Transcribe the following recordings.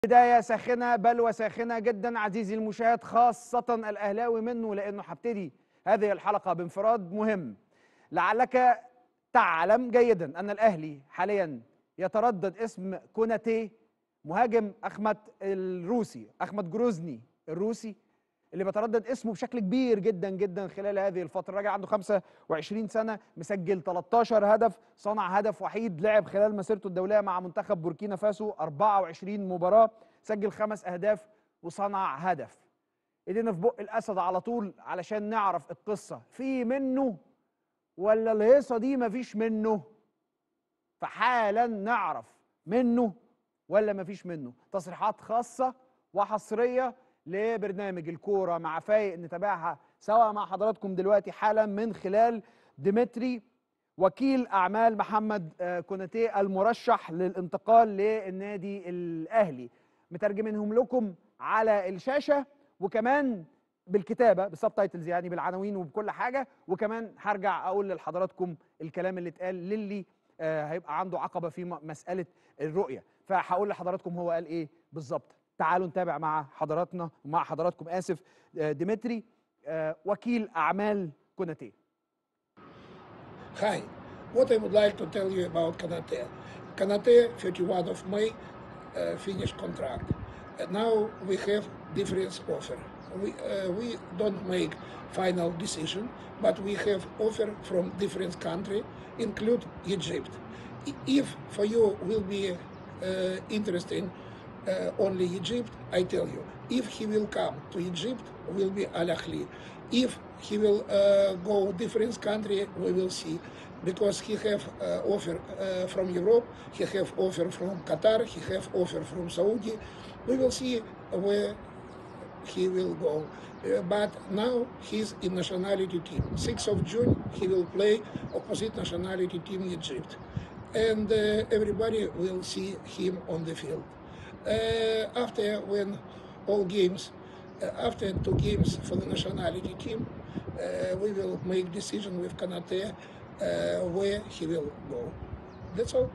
بداية ساخنة بل وساخنة جدا عزيزي المشاهد خاصة الأهلاوي منه لأنه هبتدي هذه الحلقة بانفراد مهم لعلك تعلم جيدا أن الأهلي حاليا يتردد اسم كوناتي مهاجم أخمت الروسي أخمت جروزني الروسي اللي بيتردد اسمه بشكل كبير جدا جدا خلال هذه الفترة راجع عنده 25 سنة مسجل 13 هدف صنع هدف وحيد لعب خلال مسيرته الدولية مع منتخب بوركينا فاسو 24 مباراة سجل خمس أهداف وصنع هدف ايدينا في بق الأسد على طول علشان نعرف القصة في منه ولا الهيصة دي مفيش منه فحالا نعرف منه ولا مفيش منه تصريحات خاصة وحصرية لبرنامج الكوره مع فايق نتابعها سوا مع حضراتكم دلوقتي حالا من خلال ديمتري وكيل اعمال محمد كوناتي المرشح للانتقال للنادي الاهلي مترجمينهم لكم على الشاشه وكمان بالكتابه بالسبتايتلز يعني بالعناوين وبكل حاجه وكمان هرجع اقول لحضراتكم الكلام اللي اتقال للي هيبقى عنده عقبه في مساله الرؤيه فهقول لحضراتكم هو قال ايه بالظبط تعالوا نتابع مع حضراتنا مع حضراتكم اسف ديمتري وكيل اعمال كوناتي Hi, what I would like to tell you about Kanate. Kanate, 31 of May, uh, finished contract. Uh, now we have different offer. We, uh, we don't make final decision, but we have offer from different country, include Egypt. If for you will be uh, interesting uh, only Egypt, I tell you, if he will come to Egypt, will be Al Ahly. If he will uh, go different country, we will see, because he have uh, offer uh, from Europe, he have offer from Qatar, he have offer from Saudi. We will see where he will go. Uh, but now he's in nationality team. 6th of June, he will play opposite nationality team Egypt. And uh, everybody will see him on the field. Uh, after when all games, uh, after two games for the nationality team, uh, we will make decision with Kanate where he will go. That's all.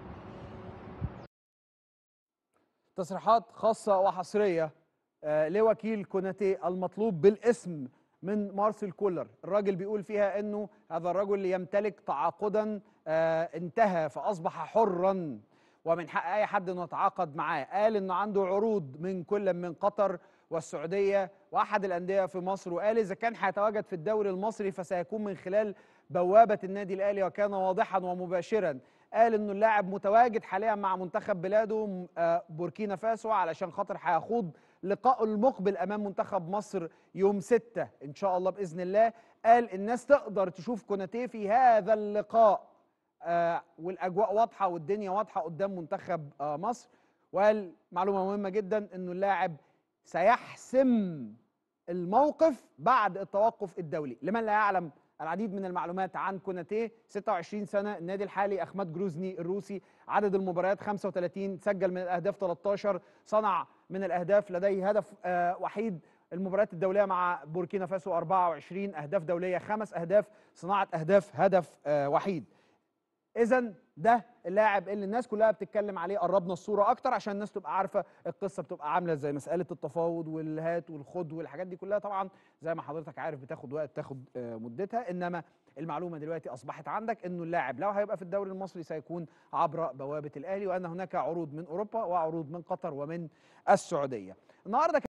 تصريحات خاصة وحصرية لوكيل كوناتي المطلوب بالاسم من مارسيل كولر الراجل بيقول فيها انه هذا الرجل يمتلك تعاقدا انتهى فاصبح حرا ومن حق اي حد انه يتعاقد معاه قال انه عنده عروض من كل من قطر والسعوديه واحد الانديه في مصر وقال اذا كان هيتواجد في الدوري المصري فسيكون من خلال بوابه النادي الاهلي وكان واضحا ومباشرا قال انه اللاعب متواجد حاليا مع منتخب بلاده بوركينا فاسو علشان خاطر هيخوض لقائه المقبل امام منتخب مصر يوم 6 ان شاء الله باذن الله قال الناس تقدر تشوف كوناتيه في هذا اللقاء آه والاجواء واضحه والدنيا واضحه قدام منتخب آه مصر وقال معلومه مهمه جدا انه اللاعب سيحسم الموقف بعد التوقف الدولي لمن لا يعلم العديد من المعلومات عن كوناتيه 26 سنه النادي الحالي اخمات جروزني الروسي عدد المباريات 35 سجل من الاهداف 13 صنع من الاهداف لديه هدف آه وحيد المباريات الدوليه مع بوركينا فاسو 24 اهداف دوليه خمس اهداف صناعه اهداف هدف وحيد اذا ده اللاعب اللي الناس كلها بتتكلم عليه قربنا الصوره اكتر عشان الناس تبقى عارفه القصه بتبقى عامله ازاي مساله التفاوض والهات والخد والحاجات دي كلها طبعا زي ما حضرتك عارف بتاخد وقت تاخد مدتها انما المعلومه دلوقتي اصبحت عندك انه اللاعب لو هيبقى في الدوري المصري سيكون عبر بوابه الاهلي وان هناك عروض من اوروبا وعروض من قطر ومن السعوديه النهارده